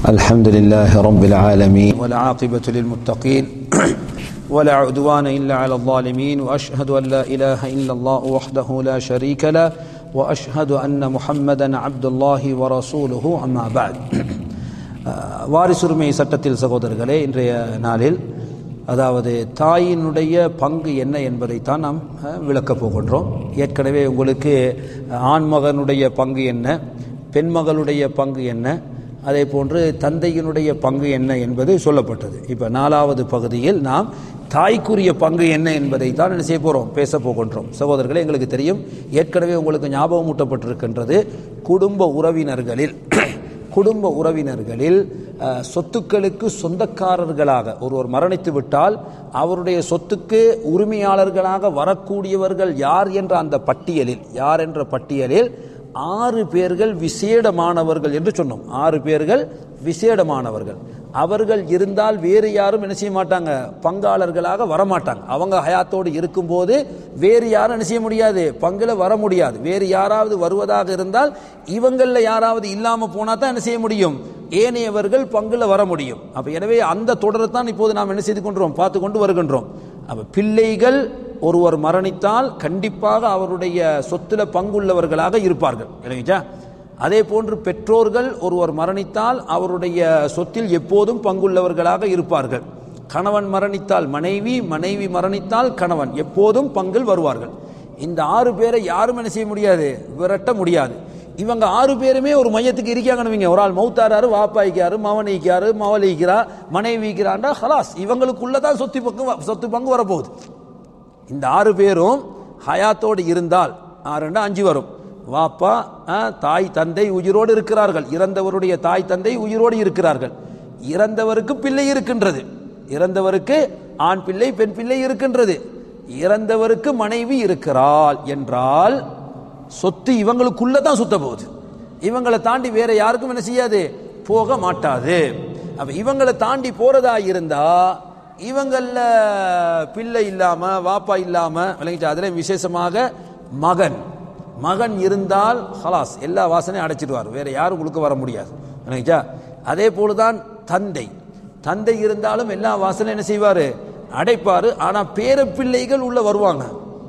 الحمد لله رب العالمين والعاقبة للمتقين ولا عدوان إلا على الظالمين وأشهد أن لا إله إلا الله وحده لا شريك له وأشهد أن محمدا عبد الله ورسوله أما بعد வாரிசுரிமை சட்டத்தில் சகோதரர்களே இன்றைய நாளில் அதாவது தாயினுடைய பங்கு என்ன என்பதைத்தான் நாம் அஹ், விளக்கப் போகின்றோம் ஏற்கனவே உங்களுக்கு ஆண்மகனுடைய பங்கு என்ன பெண்மகளுடைய பங்கு என்ன அதே போன்று தந்தையினுடைய பங்கு என்ன என்பது சொல்லப்பட்டது இப்போ நாலாவது பகுதியில் நாம் தாய்க்குரிய பங்கு என்ன என்பதை தான் என்ன செய்ய போகிறோம் பேச போகின்றோம் சகோதரர்களே எங்களுக்கு தெரியும் ஏற்கனவே உங்களுக்கு ஞாபகம் ஊட்டப்பட்டிருக்கின்றது குடும்ப உறவினர்களில் குடும்ப உறவினர்களில் அஹ், சொத்துக்களுக்கு சொந்தக்காரர்களாக ஒருவர் மரணித்து விட்டால் அவருடைய சொத்துக்கு உரிமையாளர்களாக வரக்கூடியவர்கள் யார் என்ற அந்த பட்டியலில் யார் என்ற பட்டியலில் ஆறு பேர்கள் விசேடமானவர்கள் என்று சொன்னோம் ஆறு பேர்கள் விசேடமானவர்கள் அவர்கள் இருந்தால் வேறு யாரும் என்ன செய்ய மாட்டாங்க பங்காளர்களாக வரமாட்டாங்க அவங்க ஹயாத்தோடு இருக்கும்போது வேறு யாரும் என்ன செய்ய முடியாது பங்குல வர முடியாது வேறு யாராவது வருவதாக இருந்தால் இவங்கள யாராவது இல்லாம போனா தான் என்ன செய்ய முடியும் ஏனையவர்கள் பங்குல வர முடியும் அப்ப எனவே அந்த தொடரை தான் இப்போது நாம் என்ன செய்து கொண்டோம் பார்த்து கொண்டு வருகின்றோம் அப்ப பிள்ளைகள் ஒருவர் மரணித்தால் கண்டிப்பாக அவருடைய சொத்துல பங்குள்ளவர்களாக இருப்பார்கள் இல்லைங்களா அதே போன்று பெற்றோர்கள் ஒருவர் மரணித்தால் அவருடைய சொத்தில் எப்போதும் பங்குள்ளவர்களாக இருப்பார்கள் கணவன் மரணித்தால் மனைவி மனைவி மரணித்தால் கணவன் எப்போதும் பங்கில் வருவார்கள் இந்த ஆறு பேரை யாரும் என்ன செய்ய முடியாது விரட்ட முடியாது இவங்க ஆறு பேருமே ஒரு மையத்துக்கு இருக்காங்கன்னு வைங்க. ஒரு ஆள் மௌத்தாராரு வாப்பாய்க்காரு மவன் ஈக்காரு மவள் ஈக்கிறா மனைவி ஈக்கிறான்டா ஹலாஸ் இவங்களுக்குள்ளதான் சொத்து பங்கு சொத்து பங்கு வரப்போகுது இந்த ஆறு பேரும் ஹயாத்தோடு இருந்தால் ஆறுண்டா அஞ்சு வரும் வாப்பா ஆ, தாய் தந்தை உயிரோடு இருக்கிறார்கள் இறந்தவருடைய தாய் தந்தை உயிரோடு இருக்கிறார்கள் இறந்தவருக்கு பிள்ளை இருக்கின்றது இறந்தவருக்கு ஆண் பிள்ளை பெண் பிள்ளை இருக்கின்றது இறந்தவருக்கு மனைவி இருக்கிறாள் என்றால் சொத்து இவங்களுக்குள்ள தான் சுத்த போகுது இவங்களை தாண்டி வேற யாருக்கும் என்ன செய்யாது போக மாட்டாது அப்ப இவங்களை தாண்டி போறதா இருந்தா இவங்கள பிள்ளை இல்லாம வாப்பா இல்லாம விளங்கிச்சா அதுல விசேஷமாக மகன் மகன் இருந்தால் ஹலாஸ் எல்லா வாசனையும் அடைச்சிடுவார் வேற யாரும் கொடுக்க வர முடியாது விளங்கிச்சா அதே போலதான் தந்தை தந்தை இருந்தாலும் எல்லா வாசனையும் என்ன செய்வாரு அடைப்பாரு ஆனா பேரப்பிள்ளைகள் உள்ள வருவாங்க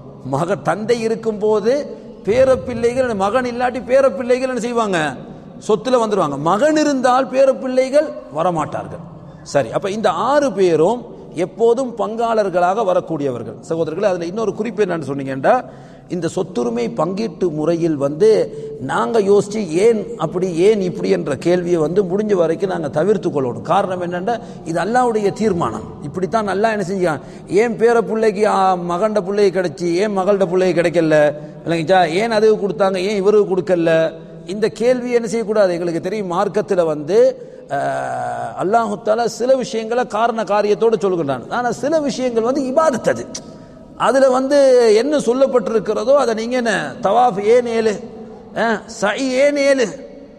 மக தந்தை இருக்கும்போது பேரப்பிள்ளைகள் மகன் இல்லாட்டி பேரப்பிள்ளைகள் என்ன செய்வாங்க சொத்துல வந்துருவாங்க மகன் இருந்தால் பேரப்பிள்ளைகள் வரமாட்டார்கள் சரி அப்ப இந்த ஆறு பேரும் எப்போதும் பங்காளர்களாக வரக்கூடியவர்கள் சகோதரர்களே அதுல இன்னொரு குறிப்பு என்னன்னு சொன்னீங்கன்னா இந்த சொத்துரிமை பங்கீட்டு முறையில் வந்து நாங்க யோசிச்சு ஏன் அப்படி ஏன் இப்படி என்ற கேள்வியை வந்து முடிஞ்ச வரைக்கும் நாங்க தவிர்த்து கொள்ளணும் காரணம் என்னன்னா இது அல்லாவுடைய தீர்மானம் இப்படித்தான் நல்லா என்ன செஞ்சான் ஏன் பேர பிள்ளைக்கு ஆ, மகண்ட பிள்ளைக்கு கிடைச்சி ஏன் மகள்ட பிள்ளைக்கு கிடைக்கல இல்லைங்கச்சா ஏன் அதுக்கு கொடுத்தாங்க ஏன் இவருக்கு கொடுக்கல இந்த கேள்வி என்ன செய்யக்கூடாது எங்களுக்கு தெரியும் மார்க்கத்தில் வந்து அஹ், அல்லாஹு தாலா சில விஷயங்களை காரண காரியத்தோடு சொல்கின்றான் ஆனால் சில விஷயங்கள் வந்து இபாதத்தது அதுல வந்து என்ன சொல்லப்பட்டிருக்கிறதோ அதை நீங்க என்ன தவாஃப் ஏன் ஏழு சை ஏன் ஏழு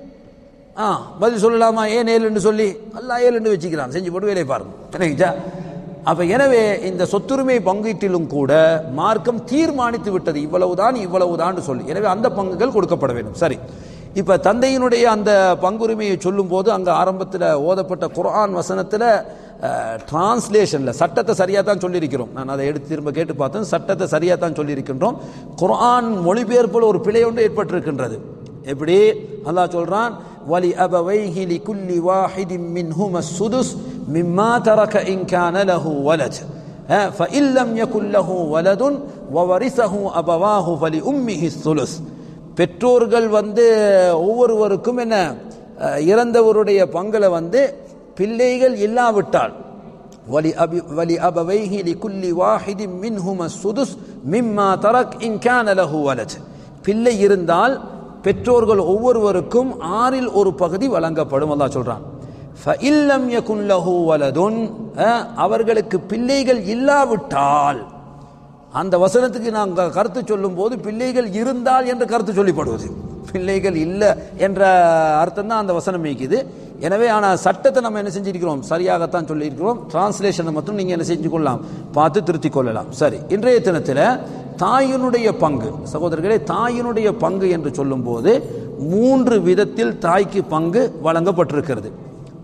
ஆ பதில் சொல்லலாமா ஏன் ஏழுன்னு சொல்லி அல்லாஹ் ஏழுன்னு வச்சுக்கிறான் செஞ்சு போட்டு வேலையை பாருங்க சரிங்களா அப்ப எனவே இந்த சொத்துரிமை பங்கீட்டிலும் கூட மார்க்கம் தீர்மானித்து விட்டது இவ்வளவுதான் இவ்வளவுதான் சொல்லி எனவே அந்த பங்குகள் கொடுக்கப்பட வேண்டும் சரி இப்ப தந்தையினுடைய அந்த பங்குரிமையை சொல்லும் போது அங்க ஆரம்பத்தில் ஓதப்பட்ட குர்ஆன் வசனத்துல டிரான்ஸ்லேஷன்ல சட்டத்தை சரியா தான் சொல்லியிருக்கிறோம் நான் அதை எடுத்து திரும்ப கேட்டு பார்த்தேன் சட்டத்தை சரியா தான் சொல்லியிருக்கின்றோம் குர்ஆன் மொழிபெயர்ப்பில் ஒரு பிழை ஒன்று ஏற்பட்டிருக்கின்றது எப்படி அல்லாஹ் சொல்றான் வலி அபவைஹி லிகுல்லி வாஹிதின் மின்ஹும சுதுஸ் மிம்மா தரக இன் கான லஹு வலத் فإن لم يكن له ولد وورثه أبواه فلأمه الثلث பெற்றோர்கள் வந்து ஒவ்வொருவருக்கும் என்ன அஹ், இறந்தவருடைய பங்களை வந்து பிள்ளைகள் இல்லாவிட்டால் வலி அபி வலி அபவைஹி லிகுல்லி வாஹிதின் மின்ஹும சுதுஸ் மிம்மா தரக் இன் கான லஹு வலத் பிள்ளை இருந்தால் பெற்றோர்கள் ஒவ்வொருவருக்கும் ஆறில் ஒரு பகுதி வழங்கப்படும் அல்லாஹ் சொல்றான் ஃபஇல்லம் யகுன் லஹு வலதுன் அஹ், அவர்களுக்கு பிள்ளைகள் இல்லாவிட்டால் அந்த வசனத்துக்கு நாங்கள் கருத்து சொல்லும் போது பிள்ளைகள் இருந்தால் என்று கருத்து சொல்லப்படுவது பிள்ளைகள் இல்லை என்ற அர்த்தம் தான் அந்த வசனம் மீக்குது எனவே ஆனால் சட்டத்தை நம்ம என்ன செஞ்சிருக்கிறோம் சரியாகத்தான் சொல்லியிருக்கிறோம் டிரான்ஸ்லேஷனை மட்டும் நீங்கள் என்ன செஞ்சு கொள்ளலாம் பார்த்து திருத்திக் கொள்ளலாம் சரி இன்றைய தினத்தில் தாயினுடைய பங்கு சகோதரர்களே தாயினுடைய பங்கு என்று சொல்லும்போது மூன்று விதத்தில் தாய்க்கு பங்கு வழங்கப்பட்டிருக்கிறது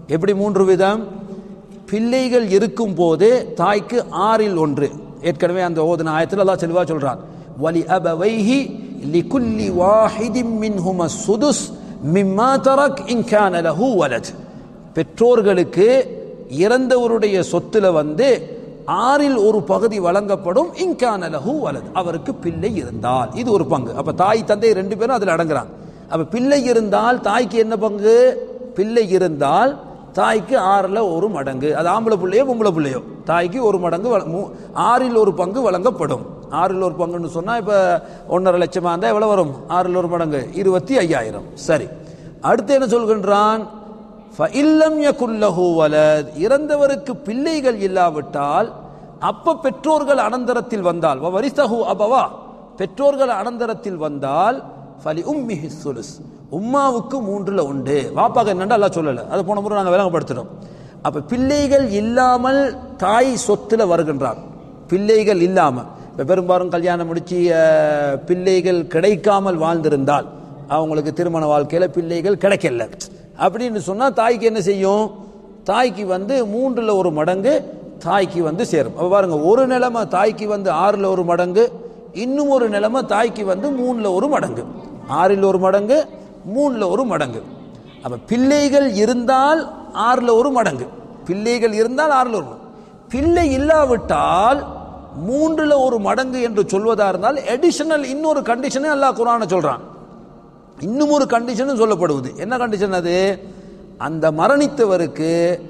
எப்படி மூன்று விதம் பிள்ளைகள் இருக்கும் போது தாய்க்கு ஆறில் ஒன்று ஏற்கனவே அந்த ஓதுன ஆயத்தில் அல்லாஹ் செல்வா சொல்றான் வலி அபவைஹி லிகுல்லி வாஹிதிம் மின்ஹும சுதுஸ் மிம்மா தரக் இன் கான லஹு வலத் பெற்றோர்களுக்கு இறந்தவருடைய சொத்துல வந்து ஆறில் ஒரு பகுதி வழங்கப்படும் இன்கான லஹு வலத் அவருக்கு பிள்ளை இருந்தால் இது ஒரு பங்கு அப்ப தாய் தந்தை ரெண்டு பேரும் அதுல அடங்குறாங்க அப்ப பிள்ளை இருந்தால் தாய்க்கு என்ன பங்கு பிள்ளை இருந்தால் தாய்க்கு ஆறுல ஒரு மடங்கு அது ஆம்பளை பிள்ளையோ பொம்பளை பிள்ளையோ தாய்க்கு ஒரு மடங்கு வழ- மூ- ஆறில் ஒரு பங்கு வழங்கப்படும் ஆறில் ஒரு பங்குன்னு சொன்னா இப்ப ஒன்றரை லட்சமா இருந்தா எவ்வளவு வரும் ஆறில் ஒரு மடங்கு இருபத்தி ஐயாயிரம் சரி அடுத்து என்ன சொல்கின்றான் ஃபஇல்லம் யகுல்லஹு வலத் இறந்தவருக்கு பிள்ளைகள் இல்லாவிட்டால் அப்ப பெற்றோர்கள் அனந்தரத்தில் வந்தால் வ வரிசஹு அபவா பெற்றோர்கள் அனந்தரத்தில் வந்தால் ஃபலி உம்மிஹி சுலுஸ் உம்மாவுக்கு மூன்றுல உண்டு வாப்பாக என்னண்டா அல்லாஹ் சொல்லல அது போன முறை நாங்கள் விளங்கப்படுத்துறோம் அப்ப பிள்ளைகள் இல்லாமல் தாய் சொத்துல வருகின்றார் பிள்ளைகள் இல்லாம இப்ப பெரும்பாலும் கல்யாணம் முடிச்சு அஹ், பிள்ளைகள் கிடைக்காமல் வாழ்ந்திருந்தால் அவங்களுக்கு திருமண வாழ்க்கையில பிள்ளைகள் கிடைக்கல அப்படின்னு சொன்னா தாய்க்கு என்ன செய்யும் தாய்க்கு வந்து மூன்றுல ஒரு மடங்கு தாய்க்கு வந்து சேரும் அப்ப பாருங்க ஒரு நிலைமை தாய்க்கு வந்து ஆறுல ஒரு மடங்கு இன்னும் ஒரு நிலைமை தாய்க்கு வந்து மூணுல ஒரு மடங்கு ஆறில் ஒரு மடங்கு மூணுல ஒரு மடங்கு அப்ப பிள்ளைகள் இருந்தால் ஆறுல ஒரு மடங்கு பிள்ளைகள் இருந்தால் ஆறுல ஒரு மடங்கு பிள்ளை இல்லாவிட்டால் மூன்றுல ஒரு மடங்கு என்று சொல்வதா இருந்தால் எடிஷனல் இன்னொரு கண்டிஷனை அல்லாஹ் குரான சொல்றான் இன்னும் ஒரு கண்டிஷனும் சொல்லப்படுவது என்ன கண்டிஷன் அது அந்த மரணித்தவருக்கு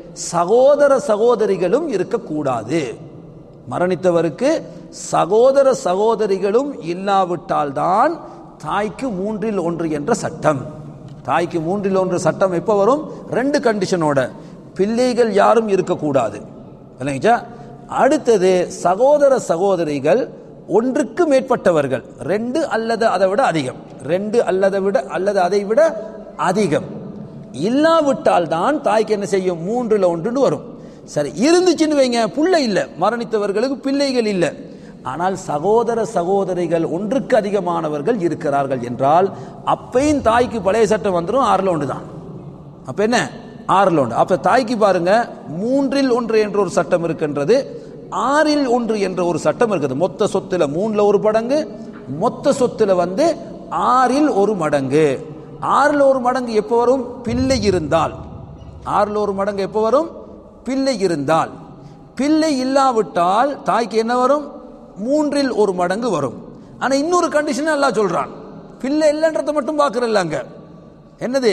சகோதர சகோதரிகளும் இருக்கக்கூடாது மரணித்தவருக்கு சகோதர சகோதரிகளும் இல்லாவிட்டால் தான் தாய்க்கு மூன்றில் ஒன்று என்ற சட்டம் தாய்க்கு மூன்றில் ஒன்று சட்டம் எப்போ வரும் ரெண்டு கண்டிஷனோட பிள்ளைகள் யாரும் இருக்கக்கூடாது இல்லைங்களா அடுத்தது சகோதர சகோதரிகள் ஒன்றுக்கு மேற்பட்டவர்கள் ரெண்டு அல்லது அதை விட அதிகம் ரெண்டு அல்லதை விட அல்லது அதை விட அதிகம் இல்லாவிட்டால் தான் தாய்க்கு என்ன செய்யும் மூன்றுல ஒன்றுன்னு வரும் சரி இருந்துச்சுன்னு வைங்க புள்ள இல்ல மரணித்தவர்களுக்கு பிள்ளைகள் இல்ல ஆனால் சகோதர சகோதரிகள் ஒன்றுக்கு அதிகமானவர்கள் இருக்கிறார்கள் என்றால் அப்பையும் தாய்க்கு பழைய சட்டம் வந்துடும் ஆறுல ஒன்று தான் அப்ப என்ன ஆறுல ஒன்று அப்ப தாய்க்கு பாருங்க மூன்றில் ஒன்று என்ற ஒரு சட்டம் இருக்கின்றது ஆறில் ஒன்று என்ற ஒரு சட்டம் இருக்குது மொத்த சொத்துல மூணுல ஒரு மடங்கு மொத்த சொத்துல வந்து ஆறில் ஒரு மடங்கு ஆறுல ஒரு மடங்கு எப்போ வரும் பிள்ளை இருந்தால் ஆறுல ஒரு மடங்கு எப்போ வரும் பிள்ளை இருந்தால் பிள்ளை இல்லாவிட்டால் தாய்க்கு என்ன வரும் மூன்றில் ஒரு மடங்கு வரும் ஆனா இன்னொரு கண்டிஷன் எல்லாம் சொல்றான் பிள்ளை இல்லைன்றதை மட்டும் பார்க்கறல்ல அங்க என்னது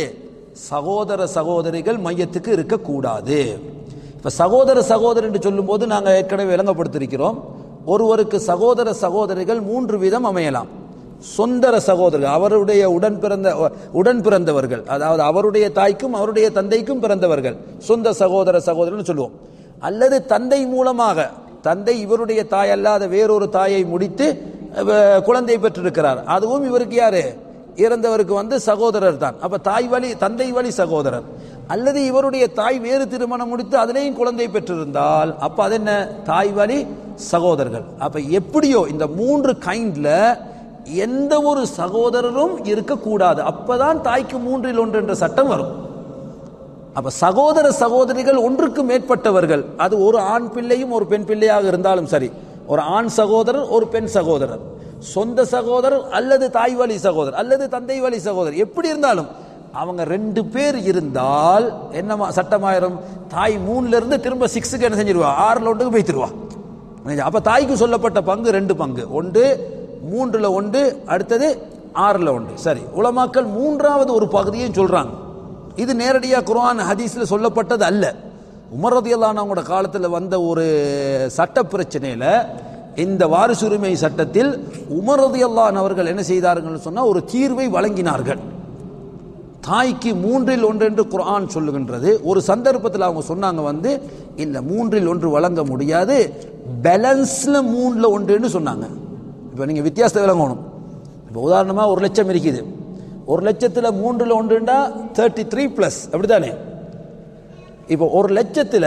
சகோதர சகோதரிகள் மையத்துக்கு இருக்கக்கூடாது இப்ப சகோதர சகோதரி என்று சொல்லும்போது நாங்க ஏற்கனவே விளங்கப்படுத்திருக்கிறோம் ஒருவருக்கு சகோதர சகோதரிகள் மூன்று விதம் அமையலாம் சொந்தர சகோதரர்கள் அவருடைய உடன் பிறந்த உடன் பிறந்தவர்கள் அதாவது அவருடைய தாய்க்கும் அவருடைய தந்தைக்கும் பிறந்தவர்கள் சொந்த சகோதர சகோதரன் சொல்லுவோம் அல்லது தந்தை மூலமாக தந்தை இவருடைய தாய் அல்லாத வேறொரு தாயை முடித்து அஹ், குழந்தை பெற்றிருக்கிறார் அதுவும் இவருக்கு யாரு இறந்தவருக்கு வந்து சகோதரர் தான் அப்ப தாய் வழி தந்தை வழி சகோதரர் அல்லது இவருடைய தாய் வேறு திருமணம் முடித்து அதிலேயும் குழந்தை பெற்றிருந்தால் அப்ப அது என்ன தாய் வழி சகோதரர்கள் அப்ப எப்படியோ இந்த மூன்று கைண்ட்ல எந்த ஒரு சகோதரரும் இருக்கக்கூடாது அப்பதான் தாய்க்கு மூன்றில் ஒன்று என்ற சட்டம் வரும் அப்ப சகோதர சகோதரிகள் ஒன்றுக்கு மேற்பட்டவர்கள் அது ஒரு ஆண் பிள்ளையும் ஒரு பெண் பிள்ளையாக இருந்தாலும் சரி ஒரு ஆண் சகோதரர் ஒரு பெண் சகோதரர் சொந்த சகோதரர் அல்லது தாய் வழி சகோதரர் அல்லது தந்தை வழி சகோதரர் எப்படி இருந்தாலும் அவங்க ரெண்டு பேர் இருந்தால் என்ன சட்டமாயிரும் தாய் மூணுல இருந்து திரும்ப சிக்ஸுக்கு என்ன செஞ்சிருவா ஆறுல ஒன்றுக்கு போய்த்திருவா அப்ப தாய்க்கு சொல்லப்பட்ட பங்கு ரெண்டு பங்கு ஒன்று மூன்றுல ஒன்று அடுத்தது ஆறுல ஒன்று சரி உலமாக்கள் மூன்றாவது ஒரு பகுதியும் சொல்றாங்க இது நேரடியா குர்ஆன் ஹதீஸ்ல சொல்லப்பட்டது அல்ல உமர் ரதியல்லானவங்களோட காலத்துல வந்த ஒரு சட்ட பிரச்சனையில இந்த வாரிசுரிமை சட்டத்தில் உமர் ரதியல்லான் அவர்கள் என்ன செய்தார்கள் சொன்னா ஒரு தீர்வை வழங்கினார்கள் தாய்க்கு மூன்றில் ஒன்று என்று குர்ஆன் சொல்லுகின்றது ஒரு சந்தர்ப்பத்தில் அவங்க சொன்னாங்க வந்து இல்ல மூன்றில் ஒன்று வழங்க முடியாது பேலன்ஸ்ல மூணுல ஒன்றுன்னு சொன்னாங்க இப்போ நீங்க வித்தியாசத்தை விளங்கணும் இப்போ உதாரணமா ஒரு லட்சம் இருக்குது ஒரு லட்சத்துல மூன்றுல ஒன்றுண்டா தேர்ட்டி த்ரீ பிளஸ் அப்படித்தானே இப்போ ஒரு லட்சத்துல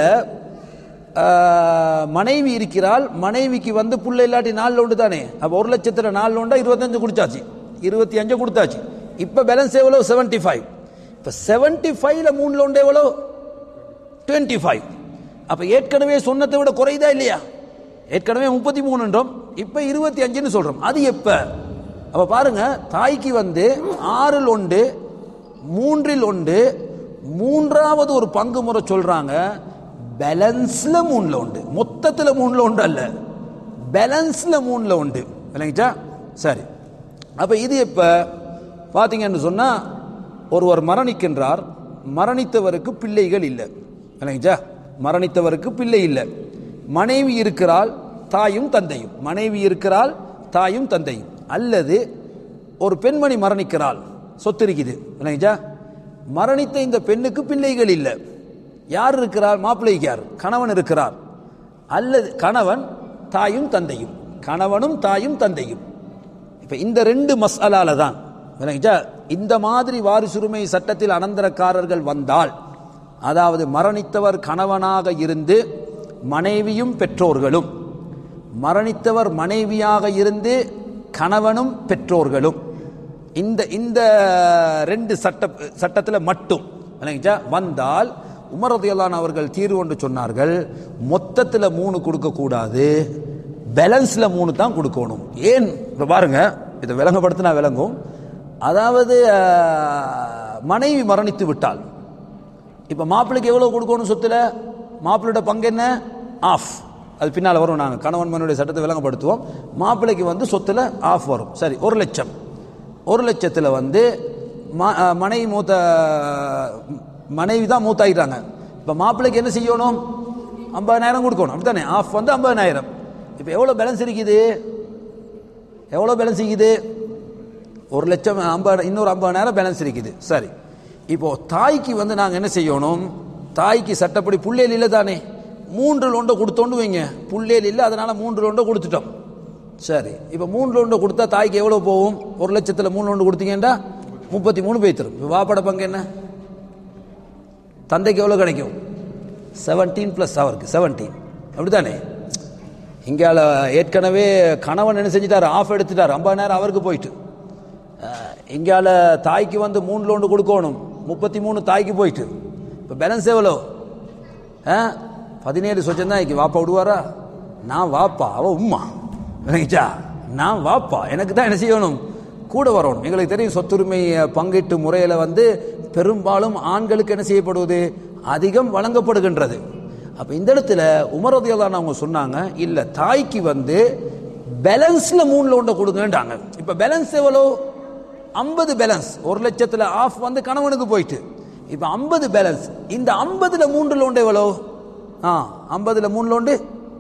ஆஹ், மனைவி இருக்கிறாள் மனைவிக்கு வந்து புள்ள இல்லாட்டி நாலு ஒன்று தானே அப்போ ஒரு லட்சத்துல நாலு ஒன்றா இருபத்தஞ்சு கொடுத்தாச்சு இருபத்தி அஞ்சு கொடுத்தாச்சு இப்போ பேலன்ஸ் எவ்வளோ செவன்டி ஃபைவ் இப்போ செவன்டி ஃபைவ்ல மூணுல ஒன்று எவ்வளோ டுவெண்ட்டி ஃபைவ் அப்ப ஏற்கனவே சொன்னதை விட குறையுதா இல்லையா ஏற்கனவே முப்பத்தி மூணுன்றோம் இப்ப இருபத்தி அஞ்சுன்னு சொல்றோம் அது எப்ப அப்ப பாருங்க தாய்க்கு வந்து ஆறில் ஒன்று மூன்றில் ஒன்று மூன்றாவது ஒரு பங்கு முறை சொல்றாங்க பேலன்ஸ்ல மூணுல உண்டு மொத்தத்துல மூணுல உண்டு அல்ல பேலன்ஸ்ல மூணுல உண்டு விளங்கிச்சா சரி அப்ப இது இப்ப பாத்தீங்கன்னு சொன்னா ஒருவர் மரணிக்கின்றார் மரணித்தவருக்கு பிள்ளைகள் இல்லை விளங்கிச்சா மரணித்தவருக்கு பிள்ளை இல்லை மனைவி இருக்கிறாள் தாயும் தந்தையும் மனைவி இருக்கிறாள் தாயும் தந்தையும் அல்லது ஒரு பெண்மணி மரணிக்கிறாள் சொத்து இருக்குது விளங்கிச்சா மரணித்த இந்த பெண்ணுக்கு பிள்ளைகள் இல்லை யார் இருக்கிறார் மாப்பிள்ளைக்கு யார் கணவன் இருக்கிறார் அல்லது கணவன் தாயும் தந்தையும் கணவனும் தாயும் தந்தையும் இப்ப இந்த ரெண்டு மசாலால தான் விளங்கிச்சா இந்த மாதிரி வாரிசுரிமை சட்டத்தில் அனந்தரக்காரர்கள் வந்தால் அதாவது மரணித்தவர் கணவனாக இருந்து மனைவியும் பெற்றோர்களும் மரணித்தவர் மனைவியாக இருந்து கணவனும் பெற்றோர்களும் இந்த இந்த ரெண்டு சட்ட சட்டத்தில் மட்டும் விளங்கிச்சா வந்தால் உமரதையல்லான் அவர்கள் தீர்வு கொண்டு சொன்னார்கள் மொத்தத்தில் மூணு கொடுக்க கூடாது பேலன்ஸ்ல மூணு தான் கொடுக்கணும் ஏன் இப்ப பாருங்க இதை விளங்கப்படுத்தினா விளங்கும் அதாவது அஹ், மனைவி மரணித்து விட்டால் இப்ப மாப்பிள்ளைக்கு எவ்வளவு கொடுக்கணும் சொத்துல மாப்பிள்ளையோட பங்கு என்ன ஆஃப் அது பின்னால் வரும் நாங்கள் கணவன் மனுடைய சட்டத்தை விளங்கப்படுத்துவோம் மாப்பிள்ளைக்கு வந்து சொத்துல ஆஃப் வரும் சரி ஒரு லட்சம் ஒரு லட்சத்தில் வந்து ம- அஹ், மனைவி மூத்த மனைவி தான் மூத்தாயிட்டாங்க இப்போ மாப்பிள்ளைக்கு என்ன செய்யணும் ஐம்பதாயிரம் கொடுக்கணும் அப்படித்தானே ஆஃப் வந்து ஐம்பதாயிரம் இப்போ எவ்வளோ பேலன்ஸ் இருக்குது எவ்வளோ பேலன்ஸ் இருக்குது ஒரு லட்சம் ஐம்பது இன்னொரு ஐம்பதாயிரம் பேலன்ஸ் இருக்குது சரி இப்போ தாய்க்கு வந்து நாங்கள் என்ன செய்யணும் தாய்க்கு சட்டப்படி புள்ளேல் இல்லை தானே மூன்று லோண்டை கொடுத்தோண்டு வைங்க புள்ளேல் இல்லை அதனால மூன்று லோண்டை கொடுத்துட்டோம் சரி இப்போ மூணு லோண்டை கொடுத்தா தாய்க்கு எவ்வளோ போகும் ஒரு லட்சத்தில் மூணு லோண்டு கொடுத்தீங்கன்னா முப்பத்தி மூணு போய்த்திரும் இப்போ வாப்பட பங்கு என்ன தந்தைக்கு எவ்வளோ கிடைக்கும் செவன்டீன் ப்ளஸ் அவருக்கு செவன்டீன் அப்படிதானே இங்கால ஏற்கனவே கணவன் என்ன செஞ்சிட்டாரு ஆஃப் எடுத்துட்டார் ஐம்பதாயிரம் அவருக்கு போயிட்டு அஹ், இங்கால தாய்க்கு வந்து மூணு லோண்டு கொடுக்கணும் முப்பத்தி மூணு தாய்க்கு போயிட்டு இப்போ பேலன்ஸ் எவ்வளோ ஆ பதினேழு சொச்சம் தான் இங்கே வாப்பா விடுவாரா நான் வாப்பா அவ உம்மா விளங்கிச்சா நான் வாப்பா எனக்கு தான் என்ன செய்யணும் கூட வரணும் எங்களுக்கு தெரியும் சொத்துரிமை அஹ், பங்கீட்டு முறையில் வந்து பெரும்பாலும் ஆண்களுக்கு என்ன செய்யப்படுவது அதிகம் வழங்கப்படுகின்றது அப்ப இந்த இடத்துல உமரதியெல்லாம் அவங்க சொன்னாங்க இல்ல தாய்க்கு வந்து பேலன்ஸ்ல மூணு லோண்டை கொடுங்கன்றாங்க இப்ப பேலன்ஸ் எவ்வளோ ஐம்பது பேலன்ஸ் ஒரு லட்சத்துல ஆஃப் வந்து கணவனுக்கு போயிட்டு இப்ப ஐம்பது பேலன்ஸ் இந்த ஐம்பதுல மூன்று லோண்டு எவ்வளோ ஆ ஐம்பதுல மூணு லோண்டு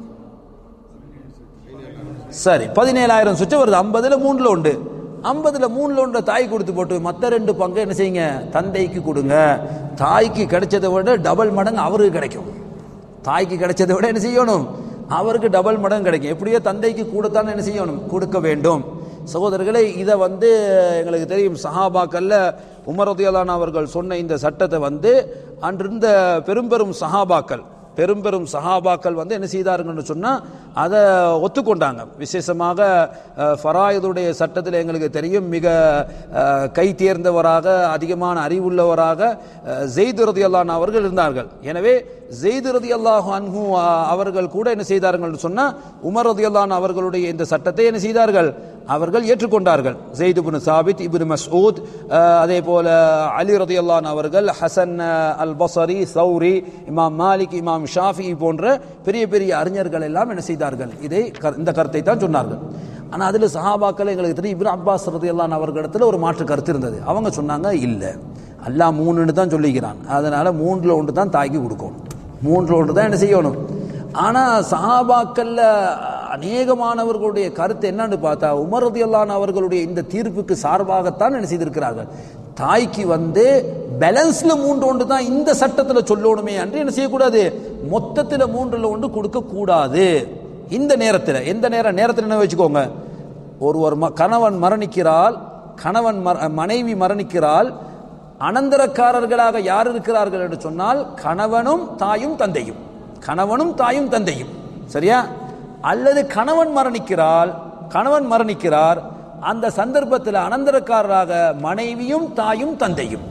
சரி பதினேழாயிரம் சுற்று வருது ஐம்பதுல மூணுல உண்டு ஐம்பதுல மூணுல உண்டு தாய் கொடுத்து போட்டு மற்ற ரெண்டு பங்கு என்ன செய்யுங்க தந்தைக்கு கொடுங்க தாய்க்கு கிடைச்சதை விட டபுள் மடங்கு அவருக்கு கிடைக்கும் தாய்க்கு கிடைச்சதை விட என்ன செய்யணும் அவருக்கு டபுள் மடங்கு கிடைக்கும் எப்படியோ தந்தைக்கு கூடத்தான் என்ன செய்யணும் கொடுக்க வேண்டும் சகோதரர்களே இதை வந்து எங்களுக்கு தெரியும் சஹாபாக்கல்ல உமரதியலான் அவர்கள் சொன்ன இந்த சட்டத்தை வந்து அன்றிருந்த பெரும்பெரும் சஹாபாக்கள் பெரும் பெரும் சஹாபாக்கள் வந்து என்ன செய்தாருங்கன்னு சொன்னா அதை ஒத்துக்கொண்டாங்க விசேஷமாக அஹ், ஃபராயிதுடைய சட்டத்தில் எங்களுக்கு தெரியும் மிக அஹ், கை தேர்ந்தவராக அதிகமான அறிவுள்ளவராக அஹ், ஜெயித் ரதியல்லான் அவர்கள் இருந்தார்கள் எனவே ஜெயித் ரதியல்லாஹு அன்ஹு அஹ், அவர்கள் கூட என்ன செய்தார்கள் சொன்னா உமர் ரதியல்லான் அவர்களுடைய இந்த சட்டத்தை என்ன செய்தார்கள் அவர்கள் ஏற்றுக்கொண்டார்கள் ஜெயித் இப்னு சாபித் இப்னு மஸ்ஊத் அஹ், அதே போல அலி ரதியல்லான் அவர்கள் ஹசன் அஹ், அல் பசரி சௌரி இமாம் மாலிக் இமாம் ஷாஃபி போன்ற பெரிய பெரிய அறிஞர்கள் எல்லாம் என்ன செய்தார்கள் இதை கர்- இந்த கருத்தை தான் சொன்னார்கள் ஆனா அதுல சஹாபாக்கள் எங்களுக்கு தெரியும் இப்னு அப்பாஸ் ரதியல்லான் அவர்களிடத்துல ஒரு மாற்று கருத்து இருந்தது அவங்க சொன்னாங்க இல்ல அல்லாஹ் மூணுன்னு தான் சொல்லிக்கிறான் அதனால மூன்றுல ஒன்று தான் தாய்க்கு கொடுக்கணும் மூன்றுல ஒன்று தான் என்ன செய்யணும் ஆனா சஹாபாக்கள்ல அநேகமானவர்களுடைய கருத்து என்னன்னு பார்த்தா உமர் ரதியல்லான் அவர்களுடைய இந்த தீர்ப்புக்கு சார்பாகத்தான் என்ன செய்திருக்கிறார்கள் தாய்க்கு வந்து பேலன்ஸ்ல மூன்று ஒன்று தான் இந்த சட்டத்துல சொல்லணுமே அன்று என்ன செய்யக்கூடாது மொத்தத்துல மூன்றுல ஒன்று கொடுக்க கூடாது இந்த நேரத்தில் எந்த நேரம் நேரத்தில் என்ன வச்சுக்கோங்க ஒருவர் ம- கணவன் மரணிக்கிறாள் கணவன் மர- மனைவி மரணிக்கிறாள் அனந்தரக்காரர்களாக யார் இருக்கிறார்கள் என்று சொன்னால் கணவனும் தாயும் தந்தையும் கணவனும் தாயும் தந்தையும் சரியா அல்லது கணவன் மரணிக்கிறாள் கணவன் மரணிக்கிறார் அந்த சந்தர்ப்பத்தில் அனந்தரக்காரராக மனைவியும் தாயும் தந்தையும்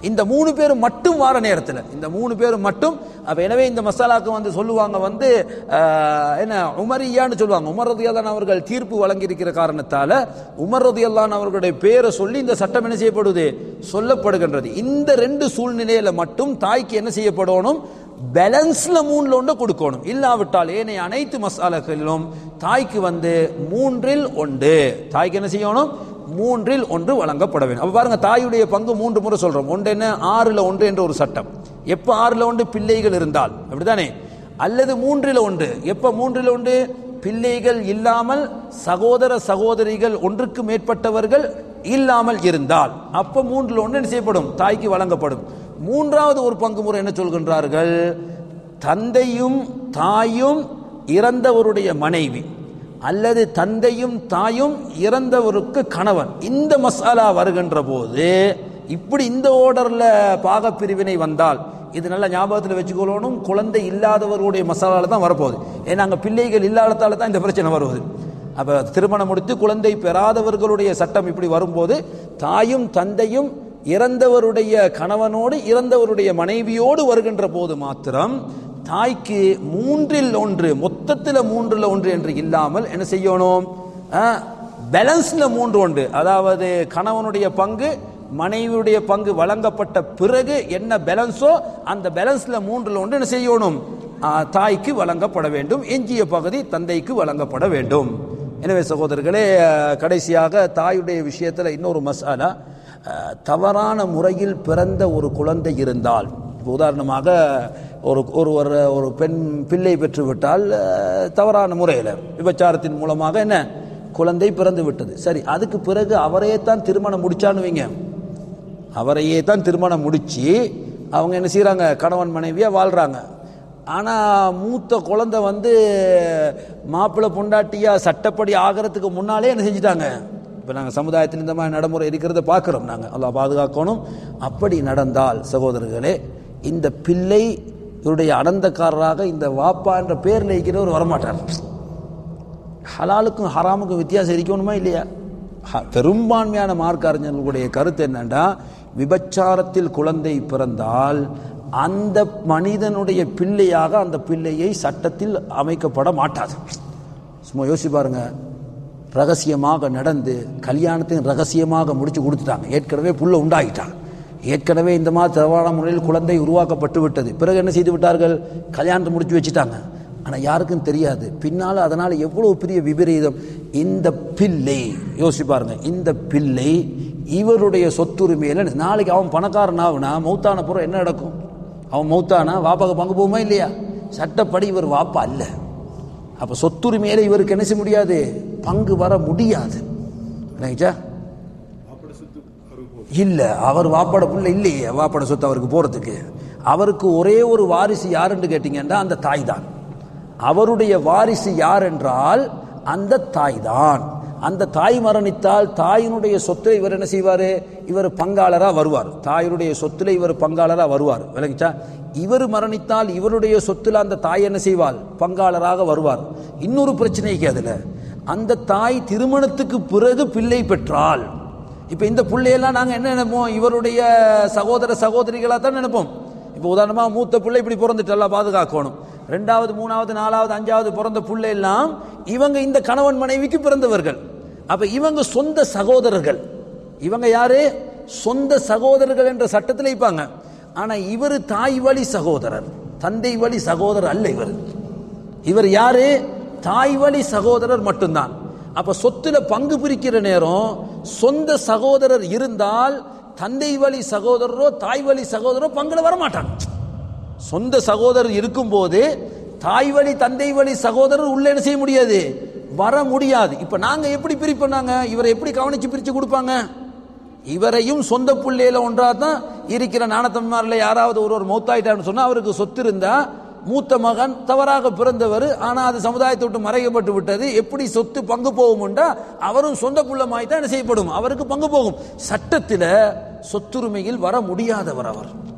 இந்த மூணு பேரும் மட்டும் வார நேரத்தில் இந்த மூணு பேரும் மட்டும் அப்ப எனவே இந்த மசாலாக்கு வந்து சொல்லுவாங்க வந்து ஆஹ், என்ன உமரியான்னு சொல்லுவாங்க உமர் ரதியல்லான் அவர்கள் தீர்ப்பு வழங்கியிருக்கிற காரணத்தால உமர் ரதியல்லான் அவர்களுடைய பேரை சொல்லி இந்த சட்டம் என்ன செய்யப்படுது சொல்லப்படுகின்றது இந்த ரெண்டு சூழ்நிலையில மட்டும் தாய்க்கு என்ன செய்யப்படணும் பேலன்ஸ்ல மூணுல ஒன்று கொடுக்கணும் இல்லாவிட்டால் ஏனைய அனைத்து மசாலாக்களிலும் தாய்க்கு வந்து மூன்றில் ஒன்று தாய்க்கு என்ன செய்யணும் மூன்றில் ஒன்று வழங்கப்பட வேண்டும் அப்ப பாருங்க தாயுடைய பங்கு மூன்று முறை சொல்றோம் ஒன்று என்ன ஆறுல ஒன்று என்ற ஒரு சட்டம் எப்ப ஆறுல ஒன்று பிள்ளைகள் இருந்தால் அப்படிதானே அல்லது மூன்றில் ஒன்று எப்ப மூன்றில் ஒன்று பிள்ளைகள் இல்லாமல் சகோதர சகோதரிகள் ஒன்றுக்கு மேற்பட்டவர்கள் இல்லாமல் இருந்தால் அப்ப மூன்றில் ஒன்று என்ன செய்யப்படும் தாய்க்கு வழங்கப்படும் மூன்றாவது ஒரு பங்கு முறை என்ன சொல்கின்றார்கள் தந்தையும் தாயும் இறந்தவருடைய மனைவி அல்லது தந்தையும் தாயும் இறந்தவருக்கு கணவன் இந்த மசாலா வருகின்ற போது இப்படி இந்த ஓர்டர்ல பாகப்பிரிவினை வந்தால் இது நல்ல ஞாபகத்தில் வச்சுக்கொள்ளணும் குழந்தை இல்லாதவருடைய மசாலால தான் வரப்போகுது ஏன்னா அங்கே பிள்ளைகள் இல்லாததால தான் இந்த பிரச்சனை வருவது அப்ப திருமணம் முடித்து குழந்தை பெறாதவர்களுடைய சட்டம் இப்படி வரும்போது தாயும் தந்தையும் இறந்தவருடைய கணவனோடு இறந்தவருடைய மனைவியோடு வருகின்ற போது மாத்திரம் தாய்க்கு மூன்றில் ஒன்று மொத்தத்தில் மூன்றில் ஒன்று என்று இல்லாமல் என்ன செய்யணும் பேலன்ஸ்ல மூன்று ஒன்று அதாவது கணவனுடைய பங்கு மனைவியுடைய பங்கு வழங்கப்பட்ட பிறகு என்ன பேலன்ஸோ அந்த பேலன்ஸ்ல மூன்றில் ஒன்று என்ன செய்யணும் ஆ, தாய்க்கு வழங்கப்பட வேண்டும் எஞ்சிய பகுதி தந்தைக்கு வழங்கப்பட வேண்டும் எனவே சகோதரர்களே அஹ், கடைசியாக தாயுடைய விஷயத்தில் இன்னொரு மசாலா அஹ், தவறான முறையில் பிறந்த ஒரு குழந்தை இருந்தால் இப்ப உதாரணமாக ஒரு ஒருவர் ஒரு பெண் பிள்ளை பெற்று விட்டால் அஹ், தவறான முறையில் விபச்சாரத்தின் மூலமாக என்ன குழந்தை பிறந்து விட்டது சரி அதுக்கு பிறகு அவரையே தான் திருமணம் முடிச்சான்னு வைங்க அவரையே தான் திருமணம் முடிச்சு அவங்க என்ன செய்றாங்க கணவன் மனைவியா வாழ்றாங்க ஆனா மூத்த குழந்தை வந்து மாப்பிள்ளை பொண்டாட்டியா சட்டப்படி ஆகிறதுக்கு முன்னாலே என்ன செஞ்சுட்டாங்க இப்போ நாங்கள் சமுதாயத்தில் இந்த மாதிரி நடைமுறை இருக்கிறத பார்க்குறோம் நாங்கள் அல்லாஹ் பாதுகாக்கணும் அப்படி நடந்தால் சகோதரர்களே இந்த பிள்ளை இவருடைய அடந்தக்காரராக இந்த வாப்பா என்ற பேரில் இருக்கிறவர் வரமாட்டார் ஹலாலுக்கும் ஹராமுக்கும் வித்தியாசம் இருக்கணுமா இல்லையா ஹ- பெரும்பான்மையான மார்க்க அறிஞர்களுடைய கருத்து என்னன்னா விபச்சாரத்தில் குழந்தை பிறந்தால் அந்த மனிதனுடைய பிள்ளையாக அந்த பிள்ளையை சட்டத்தில் அமைக்கப்பட மாட்டாது சும்மா யோசிச்சு பாருங்க ரகசியமாக நடந்து கல்யாணத்தையும் ரகசியமாக முடிச்சு கொடுத்துட்டாங்க ஏற்கனவே புள்ள உண்டாகிட்டாங்க ஏற்கனவே இந்த மாதிரி தவறான முறையில் குழந்தை உருவாக்கப்பட்டு விட்டது பிறகு என்ன செய்து விட்டார்கள் கல்யாணத்தை முடிச்சு வச்சுட்டாங்க ஆனால் யாருக்கும் தெரியாது பின்னால் அதனால் எவ்வளவு பெரிய விபரீதம் இந்த பிள்ளை யோசிச்சு பாருங்க இந்த பிள்ளை இவருடைய சொத்துரிமையில் நாளைக்கு அவன் பணக்காரன் ஆகுனா மௌத்தான புறம் என்ன நடக்கும் அவன் மௌத்தானா வாப்பாக்கு பங்கு போகுமா இல்லையா சட்டப்படி இவர் வாப்பா அல்ல அப்ப சொத்துரிமையில இவருக்கு என்ன செய்ய முடியாது பங்கு வர முடியாது ரைட்டா இல்ல அவர் வாப்பாட புள்ள இல்லையே வாப்பாட சொத்து அவருக்கு போறதுக்கு அவருக்கு ஒரே ஒரு வாரிசு யாருன்னு கேட்டீங்கன்னா அந்த தாய் தான் அவருடைய வாரிசு யார் என்றால் அந்த தாய் தான் அந்த தாய் மரணித்தால் தாயினுடைய சொத்துல இவர் என்ன செய்வாரு இவர் பங்காளரா வருவார் தாயினுடைய சொத்துல இவர் பங்காளரா வருவார் விளங்கிச்சா இவர் மரணித்தால் இவருடைய சொத்துல அந்த தாய் என்ன செய்வாள் பங்காளராக வருவார் இன்னொரு பிரச்சனைக்கு அதுல அந்த தாய் திருமணத்துக்கு பிறகு பிள்ளை பெற்றால் இப்ப இந்த பிள்ளையெல்லாம் நாங்க என்ன நினைப்போம் இவருடைய சகோதர சகோதரிகளா தான் நினைப்போம் இப்ப உதாரணமா மூத்த பிள்ளை இப்படி பிறந்துட்டு எல்லாம் பாதுகாக்கணும் ரெண்டாவது மூணாவது நாலாவது அஞ்சாவது பிறந்த பிள்ளை எல்லாம் இவங்க இந்த கணவன் மனைவிக்கு பிறந்தவர்கள் அப்ப இவங்க சொந்த சகோதரர்கள் இவங்க யாரு சொந்த சகோதரர்கள் என்ற சட்டத்தில் வைப்பாங்க ஆனா இவர் தாய் வழி சகோதரர் தந்தை வழி சகோதரர் அல்ல இவர் இவர் யாரு தாய் வழி சகோதரர் மட்டும்தான் அப்ப சொத்துல பங்கு பிரிக்கிற நேரம் சொந்த சகோதரர் இருந்தால் தந்தை வழி சகோதரரோ தாய் வழி சகோதரரோ பங்குல வரமாட்டாங்க சொந்த சகோதரர் இருக்கும்போது தாய் வழி தந்தை வழி சகோதரர் உள்ள என்ன செய்ய முடியாது வர முடியாது இப்ப நாங்க எப்படி பிரிப்போம் நாங்க இவரை எப்படி கவனிச்சு பிரிச்சு கொடுப்பாங்க இவரையும் சொந்த புள்ளையில ஒன்றா தான் இருக்கிற நாணத்தம்மாரில் யாராவது ஒருவர் மௌத்தாயிட்டான்னு சொன்னா அவருக்கு சொத்து இருந்தா மூத்த மகன் தவறாக பிறந்தவர் ஆனா அது சமுதாயத்தை விட்டு மறைக்கப்பட்டு விட்டது எப்படி சொத்து பங்கு போகும்ன்றா அவரும் சொந்த புள்ளமாய் தான் என்ன செய்யப்படும் அவருக்கு பங்கு போகும் சட்டத்தில் சொத்துரிமையில் வர முடியாதவர் அவர்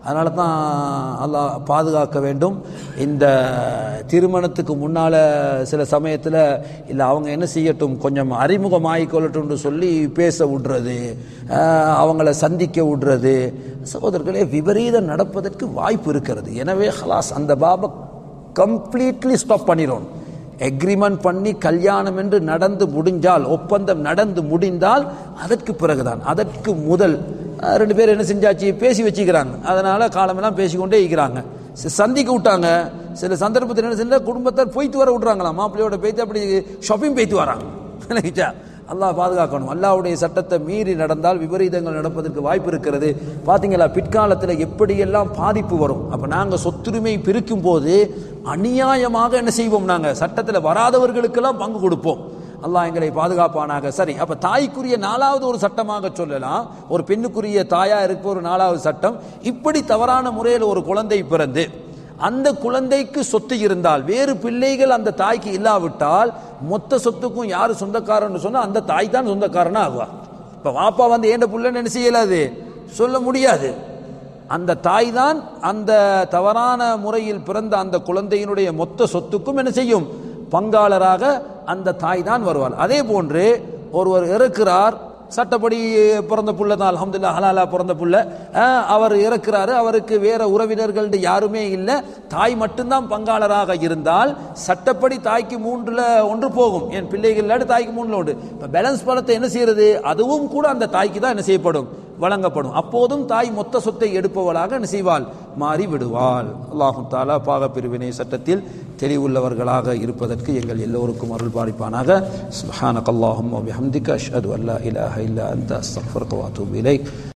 அதனால தான் அல்லாஹ் பாதுகாக்க வேண்டும் இந்த திருமணத்துக்கு முன்னால் சில சமயத்தில் இல்லை அவங்க என்ன செய்யட்டும் கொஞ்சம் அறிமுகமாகி கொள்ளட்டும்னு சொல்லி பேச விடுறது ஆஹ் அவங்கள சந்திக்க விடுறது சகோதரர்களே விபரீதம் நடப்பதற்கு வாய்ப்பு இருக்கிறது எனவே ஹலாஸ் அந்த பாபை கம்ப்ளீட்லி ஸ்டாப் பண்ணிடும் எக்ரிமெண்ட் பண்ணி கல்யாணம் என்று நடந்து முடிஞ்சால் ஒப்பந்தம் நடந்து முடிந்தால் அதற்கு பிறகுதான் அதற்கு முதல் அஹ், ரெண்டு பேரும் என்ன செஞ்சாச்சு பேசி வச்சுக்கிறாங்க அதனால காலமெல்லாம் பேசிக்கொண்டே இருக்கிறாங்க ச- சந்திக்க விட்டாங்க சில சந்தர்ப்பத்தில் என்ன செஞ்சா குடும்பத்தார் போய்த்து வர விட்றாங்களாம் மாப்பிள்ளையோட போய்த்து அப்படி ஷாப்பிங் போய்த்து வராங்க நினைச்சா அல்லாஹ் பாதுகாக்கணும் அல்லாஹ்வுடைய சட்டத்தை மீறி நடந்தால் விபரீதங்கள் நடப்பதற்கு வாய்ப்பு இருக்கிறது பாத்தீங்களா பிற்காலத்தில் எப்படியெல்லாம் பாதிப்பு வரும் அப்ப நாங்க சொத்துரிமை பிரிக்கும் போது அநியாயமாக என்ன செய்வோம் நாங்க சட்டத்தில் வராதவர்களுக்கெல்லாம் பங்கு கொடுப்போம் அல்லாஹ் எங்களை பாதுகாப்பானாக சரி அப்ப தாய்க்குரிய நாலாவது ஒரு சட்டமாக சொல்லலாம் ஒரு பெண்ணுக்குரிய தாயா இருக்க ஒரு நாலாவது சட்டம் இப்படி தவறான முறையில் ஒரு குழந்தை பிறந்து அந்த குழந்தைக்கு சொத்து இருந்தால் வேறு பிள்ளைகள் அந்த தாய்க்கு இல்லாவிட்டால் மொத்த சொத்துக்கும் யாரு சொந்தக்காரன்னு சொன்னா அந்த தாய் தான் சொந்தக்காரனா ஆகுவா இப்ப வாப்பா வந்து ஏண்ட புள்ளன்னு என்ன செய்யலாது சொல்ல முடியாது அந்த தாய் தான் அந்த தவறான முறையில் பிறந்த அந்த குழந்தையினுடைய மொத்த சொத்துக்கும் என்ன செய்யும் பங்காளராக அந்த தாய் தான் வருவார் அதே போன்று ஒருவர் இறக்கிறார் சட்டப்படி பிறந்த புள்ள தான் அல்ஹம்துலில்லாஹ் ஹலாலா பிறந்த புள்ள அஹ், அவர் இறக்கிறாரு அவருக்கு வேற உறவினர்கள் யாருமே இல்லை தாய் மட்டும்தான் பங்காளராக இருந்தால் சட்டப்படி தாய்க்கு மூன்றுல ஒன்று போகும் என் பிள்ளைகள் இல்லாட்டி தாய்க்கு மூணுல உண்டு இப்போ பேலன்ஸ் பணத்தை என்ன செய்யறது அதுவும் கூட அந்த தாய்க்கு தான் என்ன செய்யப்படும் வழங்கப்படும் அப்போதும் தாய் மொத்த சொத்தை எடுப்பவளாக என்ன செய்வாள் மாறி விடுவாள் அல்லாஹு தாலா பாகப்பிரிவினை சட்டத்தில் தெளிவுள்ளவர்களாக இருப்பதற்கு எங்கள் எல்லோருக்கும் அருள் பாலிப்பானாக சுப்ஹானக அல்லாஹும்ம வபிஹம்திக அஷ்ஹது அல்லா இலாஹ இல்லா அன்த அஸ்தக்ஃபிருக வ அத்தூபு இலைக்